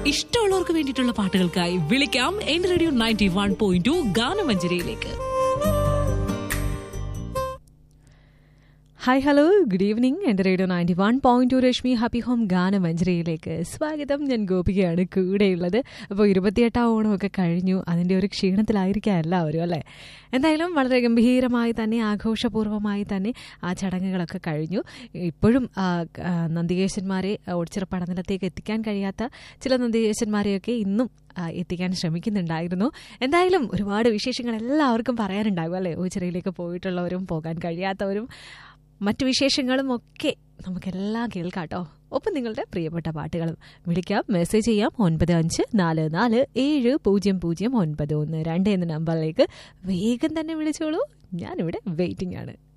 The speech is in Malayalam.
ഇഷ്ടമുള്ളവർക്ക് വേണ്ടിയിട്ടുള്ള പാട്ടുകൾക്കായി വിളിക്കാം എന്റെ radio ninety one point two ഗാനമഞ്ജരിയിലേക്ക് ഹായ് ഹലോ ഗുഡ് ഈവനിങ് എൻ്റെ radio ninety one point two Rashmi happy home ഗാനമഞ്ജരിയിലേക്ക് സ്വാഗതം ഞാൻ ഗോപികയാണ് കൂടെയുള്ളത് അപ്പോൾ ഇരുപത്തിയെട്ടാം ഓണമൊക്കെ കഴിഞ്ഞു അതിൻ്റെ ഒരു ക്ഷീണത്തിലായിരിക്കാം എല്ലാവരും അല്ലേ എന്തായാലും വളരെ ഗംഭീരമായി തന്നെ ആഘോഷപൂർവ്വമായി തന്നെ ആ ചടങ്ങുകളൊക്കെ കഴിഞ്ഞു ഇപ്പോഴും ആ, ആ, നന്ദികേശന്മാരെ ഓടിച്ചിറ പഠനത്തിലേക്ക് എത്തിക്കാൻ കഴിയാത്ത ചില നന്ദികേശന്മാരെയൊക്കെ ഇന്നും ആ, എത്തിക്കാൻ ശ്രമിക്കുന്നുണ്ടായിരുന്നു എന്തായാലും ഒരുപാട് വിശേഷങ്ങൾ എല്ലാവർക്കും പറയാനുണ്ടാകും അല്ലേ ഓച്ചിറയിലേക്ക് പോയിട്ടുള്ളവരും പോകാൻ കഴിയാത്തവരും മറ്റു വിശേഷങ്ങളും ഒക്കെ നമുക്കെല്ലാം കേൾക്കാം കേട്ടോ ഒപ്പം നിങ്ങളുടെ പ്രിയപ്പെട്ട പാട്ടുകളും വിളിക്കാം മെസ്സേജ് ചെയ്യാം ഒൻപത് അഞ്ച് നാല് നാല് ഏഴ് പൂജ്യം പൂജ്യം ഒൻപത് ഒന്ന് രണ്ട് എന്ന നമ്പറിലേക്ക് വേഗം തന്നെ വിളിച്ചോളൂ ഞാനിവിടെ വെയിറ്റിംഗ് ആണ്